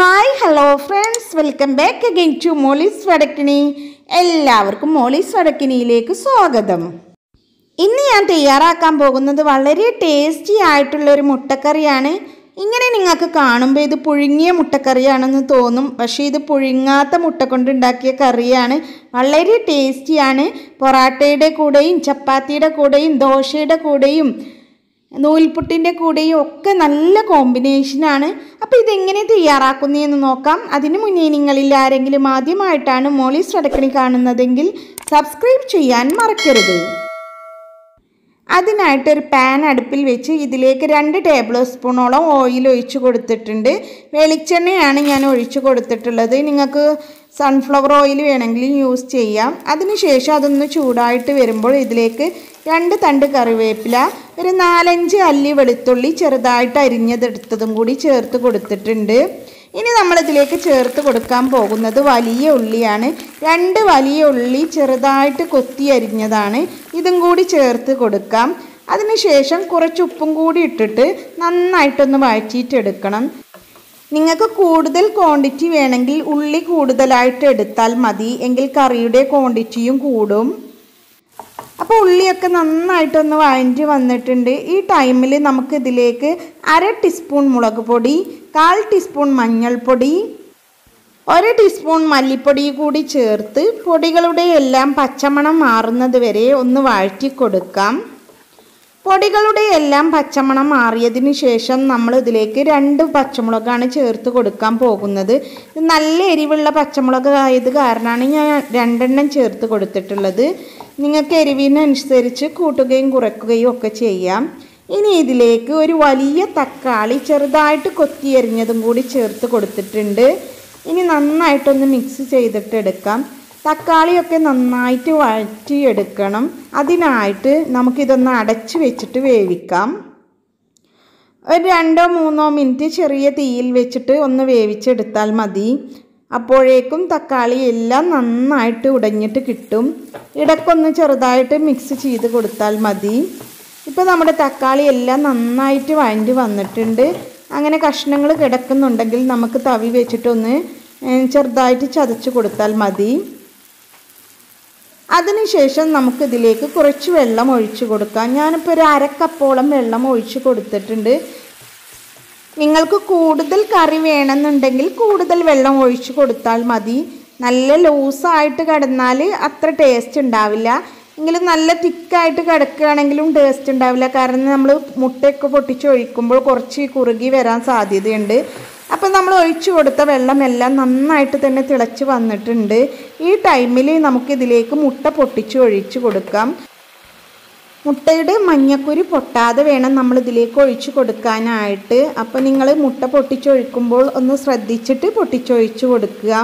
hi hello friends welcome back again to Molly's Vadakkini എല്ലാവർക്കും Molly's വടക്കിണിയിലേക്ക് സ്വാഗതം ഇന്ന് ഞാൻ തയ്യാറാക്കാൻ പോകുന്നത് വളരെ ടേസ്റ്റി ആയിട്ടുള്ള ഒരു മുട്ടക്കറിയാണ് ഇങ്ങനെ നിങ്ങൾക്ക് കാണുമ്പോൾ ഇത് പുഴുങ്ങിയ മുട്ടക്കറിയാണെന്ന് തോന്നും പക്ഷേ ഇത് പുഴുങ്ങാത്ത മുട്ട കൊണ്ടുണ്ടാക്കിയ കറിയാണ് വളരെ ടേസ്റ്റിയാണ് പൊറാട്ടയുടെ കൂടെയും ചപ്പാത്തിയുടെ കൂടെയും ദോശയുടെ കൂടെയും നൂൽപുട്ടിൻ്റെ കൂടെയും ഒക്കെ നല്ല കോമ്പിനേഷനാണ് അപ്പോൾ ഇതെങ്ങനെ തയ്യാറാക്കുന്നതെന്ന് നോക്കാം അതിനു മുന്നേ നിങ്ങളിൽ ആരെങ്കിലും ആദ്യമായിട്ടാണ് മോളീസ് വടക്കണി കാണുന്നതെങ്കിൽ സബ്സ്ക്രൈബ് ചെയ്യാൻ മറക്കരുത് അതിനായിട്ട് ഒരു പാൻ അടുപ്പിൽ വെച്ച് ഇതിലേക്ക് രണ്ട് ടേബിൾ സ്പൂണോളം ഓയിൽ ഒഴിച്ച് കൊടുത്തിട്ടുണ്ട് വെളിച്ചെണ്ണയാണ് ഞാൻ ഒഴിച്ച് കൊടുത്തിട്ടുള്ളത് നിങ്ങൾക്ക് സൺഫ്ലവർ ഓയിൽ വേണമെങ്കിൽ യൂസ് ചെയ്യാം അതിനുശേഷം അതൊന്ന് ചൂടായിട്ട് വരുമ്പോൾ ഇതിലേക്ക് രണ്ട് തണ്ട് കറിവേപ്പില ഒരു നാലഞ്ച് അല്ലി വെളുത്തുള്ളി ചെറുതായിട്ട് അരിഞ്ഞതെടുത്തതും കൂടി ചേർത്ത് കൊടുത്തിട്ടുണ്ട് ഇനി നമ്മളിതിലേക്ക് ചേർത്ത് കൊടുക്കാൻ പോകുന്നത് വലിയ ഉള്ളിയാണ് രണ്ട് വലിയ ഉള്ളി ചെറുതായിട്ട് കൊത്തി അരിഞ്ഞതാണ് ഇതും കൂടി ചേർത്ത് കൊടുക്കാം അതിനുശേഷം കുറച്ച് ഉപ്പും കൂടി ഇട്ടിട്ട് നന്നായിട്ടൊന്ന് വഴറ്റിയിട്ടെടുക്കണം നിങ്ങൾക്ക് കൂടുതൽ ക്വാണ്ടിറ്റി വേണമെങ്കിൽ ഉള്ളി കൂടുതലായിട്ട് എടുത്താൽ മതി എങ്കിൽ കറിയുടെ ക്വാണ്ടിറ്റിയും കൂടും അപ്പോൾ ഉള്ളിയൊക്കെ നന്നായിട്ടൊന്ന് വഴറ്റി വന്നിട്ടുണ്ട് ഈ ടൈമിൽ നമുക്ക് ഇതിലേക്ക് അര ടീസ്പൂൺ മുളക് പൊടി കാൽ ടീസ്പൂൺ മഞ്ഞൾപ്പൊടി ഒരു ടീസ്പൂൺ മല്ലിപ്പൊടി കൂടി ചേർത്ത് പൊടികളുടെ എല്ലാം പച്ചമണം മാറുന്നത് വരെ ഒന്ന് വഴറ്റി കൊടുക്കാം പൊടികളുടെ എല്ലാം പച്ചമണം മാറിയതിന് ശേഷം നമ്മൾ ഇതിലേക്ക് രണ്ട് പച്ചമുളകാണ് ചേർത്ത് കൊടുക്കാൻ പോകുന്നത് ഇത് നല്ല എരിവുള്ള പച്ചമുളക് ആയത് കാരണമാണ് ഞാൻ രണ്ടെണ്ണം ചേർത്ത് കൊടുത്തിട്ടുള്ളത് നിങ്ങൾക്ക് എരിവിനനുസരിച്ച് കൂട്ടുകയും കുറയ്ക്കുകയും ഒക്കെ ചെയ്യാം ഇനി ഇതിലേക്ക് ഒരു വലിയ തക്കാളി ചെറുതായിട്ട് കൊത്തി എരിഞ്ഞതും കൂടി ചേർത്ത് കൊടുത്തിട്ടുണ്ട് ഇനി നന്നായിട്ടൊന്ന് മിക്സ് ചെയ്തിട്ട് എടുക്കാം തക്കാളിയൊക്കെ നന്നായിട്ട് വഴറ്റിയെടുക്കണം അതിനായിട്ട് നമുക്കിതൊന്ന് അടച്ച് വെച്ചിട്ട് വേവിക്കാം ഒരു രണ്ടോ മൂന്നോ മിനിറ്റ് ചെറിയ തീയിൽ വെച്ചിട്ട് ഒന്ന് വേവിച്ചെടുത്താൽ മതി അപ്പോഴേക്കും തക്കാളി എല്ലാം നന്നായിട്ട് ഉടഞ്ഞിട്ട് കിട്ടും ഇടയ്ക്കൊന്ന് ചെറുതായിട്ട് മിക്സ് ചെയ്ത് കൊടുത്താൽ മതി ഇപ്പോൾ നമ്മുടെ തക്കാളി എല്ലാം നന്നായിട്ട് വഴണ്ടി വന്നിട്ടുണ്ട് അങ്ങനെ കഷ്ണങ്ങൾ കിടക്കുന്നുണ്ടെങ്കിൽ നമുക്ക് തവി വെച്ചിട്ടൊന്ന് ചെറുതായിട്ട് ചതച്ച് കൊടുത്താൽ മതി അതിനുശേഷം നമുക്കിതിലേക്ക് കുറച്ച് വെള്ളം ഒഴിച്ച് കൊടുക്കാം ഞാനിപ്പോൾ ഒരു അരക്കപ്പോളം വെള്ളം ഒഴിച്ച് കൊടുത്തിട്ടുണ്ട് നിങ്ങൾക്ക് കൂടുതൽ കറി വേണമെന്നുണ്ടെങ്കിൽ കൂടുതൽ വെള്ളം ഒഴിച്ച് കൊടുത്താൽ മതി നല്ല ലൂസായിട്ട് കിടന്നാൽ അത്ര ടേസ്റ്റ് ഉണ്ടാവില്ല എങ്കിലും നല്ല തിക്കായിട്ട് കിടക്കുകയാണെങ്കിലും ടേസ്റ്റ് ഉണ്ടാവില്ല കാരണം നമ്മൾ മുട്ടയൊക്കെ പൊട്ടിച്ച് ഒഴിക്കുമ്പോൾ കുറച്ച് കുറുകി വരാൻ സാധ്യതയുണ്ട് അപ്പോൾ നമ്മൾ ഒഴിച്ചു കൊടുത്ത വെള്ളമെല്ലാം നന്നായിട്ട് തന്നെ തിളച്ച് വന്നിട്ടുണ്ട് ഈ ടൈമിൽ നമുക്കിതിലേക്ക് മുട്ട പൊട്ടിച്ച് ഒഴിച്ച് കൊടുക്കാം മുട്ടയുടെ മഞ്ഞക്കുരു പൊട്ടാതെ വേണം നമ്മൾ ഇതിലേക്ക് ഒഴിച്ച് കൊടുക്കാനായിട്ട് അപ്പോൾ നിങ്ങൾ മുട്ട പൊട്ടിച്ചൊഴിക്കുമ്പോൾ ഒന്ന് ശ്രദ്ധിച്ചിട്ട് പൊട്ടിച്ചൊഴിച്ച് കൊടുക്കുക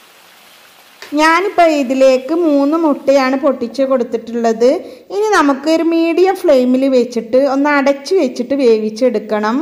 ഞാനിപ്പോൾ ഇതിലേക്ക് മൂന്ന് മുട്ടയാണ് പൊട്ടിച്ച് കൊടുത്തിട്ടുള്ളത് ഇനി നമുക്ക് ഒരു മീഡിയം ഫ്ലെയിമിൽ വെച്ചിട്ട് ഒന്ന് അടച്ച് വെച്ചിട്ട് വേവിച്ചെടുക്കണം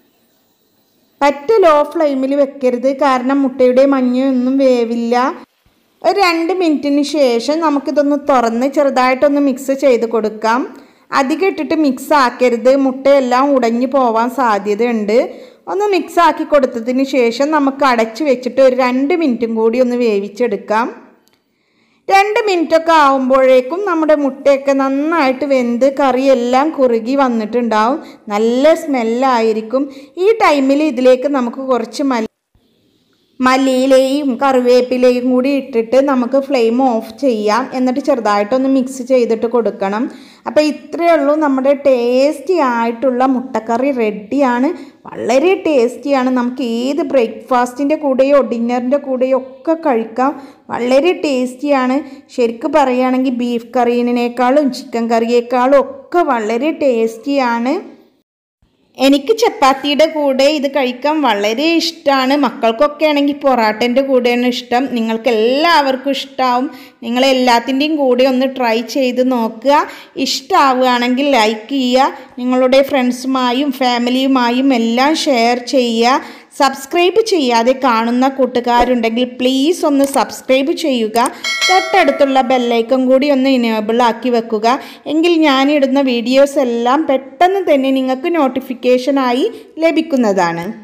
പറ്റ ലോ ഫ്ലെയിമിൽ വെക്കരുത് കാരണം മുട്ടയുടെ മഞ്ഞയൊന്നും വേവില്ല ഒരു രണ്ട് മിനിറ്റിന് ശേഷം നമുക്കിതൊന്ന് തുറന്ന് ചെറുതായിട്ടൊന്ന് മിക്സ് ചെയ്ത് കൊടുക്കാം അധികം ഇട്ടിട്ട് മിക്സ് ആക്കരുത് മുട്ടയെല്ലാം ഉടഞ്ഞു പോവാൻ സാധ്യതയുണ്ട് ഒന്ന് മിക്സ് ആക്കി കൊടുത്തതിന് ശേഷം നമുക്ക് അടച്ച് വെച്ചിട്ട് ഒരു രണ്ട് മിനിറ്റും കൂടി ഒന്ന് വേവിച്ചെടുക്കാം രണ്ട് മിനിറ്റൊക്കെ ആകുമ്പോഴേക്കും നമ്മുടെ മുട്ടയൊക്കെ നന്നായിട്ട് വെന്ത് കറിയെല്ലാം കുറുകി വന്നിട്ടുണ്ടാവും നല്ല സ്മെല്ലായിരിക്കും ഈ ടൈമിൽ ഇതിലേക്ക് നമുക്ക് കുറച്ച് മല്ലി മല്ലിയിലയും കറിവേപ്പിലയും കൂടി ഇട്ടിട്ട് നമുക്ക് ഫ്ലെയിം ഓഫ് ചെയ്യാം എന്നിട്ട് ചെറുതായിട്ടൊന്ന് മിക്സ് ചെയ്തിട്ട് കൊടുക്കണം അപ്പോൾ ഇത്രയേ ഉള്ളൂ നമ്മുടെ ടേസ്റ്റി ആയിട്ടുള്ള മുട്ടക്കറി റെഡിയാണ് വളരെ ടേസ്റ്റിയാണ് നമുക്ക് ഏത് ബ്രേക്ക്ഫാസ്റ്റിൻ്റെ കൂടെയോ ഡിന്നറിൻ്റെ കൂടെയോ ഒക്കെ കഴിക്കാം വളരെ ടേസ്റ്റിയാണ് ശരിക്കും പറയുകയാണെങ്കിൽ ബീഫ് കറീനേക്കാളും ചിക്കൻ കറിയേക്കാളും ഒക്കെ വളരെ ടേസ്റ്റിയാണ് എനിക്ക് ചപ്പാത്തിയുടെ കൂടെ ഇത് കഴിക്കാൻ വളരെ ഇഷ്ടമാണ് മക്കൾക്കൊക്കെ ആണെങ്കിൽ പൊറാട്ടൻ്റെ കൂടെയാണ് ഇഷ്ടം നിങ്ങൾക്ക് എല്ലാവർക്കും ഇഷ്ടമാവും നിങ്ങൾ എല്ലാത്തിൻ്റെയും കൂടെ ഒന്ന് ട്രൈ ചെയ്ത് നോക്കുക ഇഷ്ടമാവുകയാണെങ്കിൽ ലൈക്ക് ചെയ്യുക നിങ്ങളുടെ ഫ്രണ്ട്സുമായും ഫാമിലിയുമായും എല്ലാം ഷെയർ ചെയ്യുക സബ്സ്ക്രൈബ് ചെയ്യാതെ കാണുന്ന കൂട്ടുകാരുണ്ടെങ്കിൽ പ്ലീസ് ഒന്ന് സബ്സ്ക്രൈബ് ചെയ്യുക തൊട്ടടുത്തുള്ള ബെല്ലൈക്കൺ കൂടി ഒന്ന് ഇനേബിൾ ആക്കി വെക്കുക എങ്കിൽ ഞാനിടുന്ന വീഡിയോസ് എല്ലാം പെട്ടെന്ന് തന്നെ നിങ്ങൾക്ക് നോട്ടിഫിക്കേഷനായി ലഭിക്കുന്നതാണ്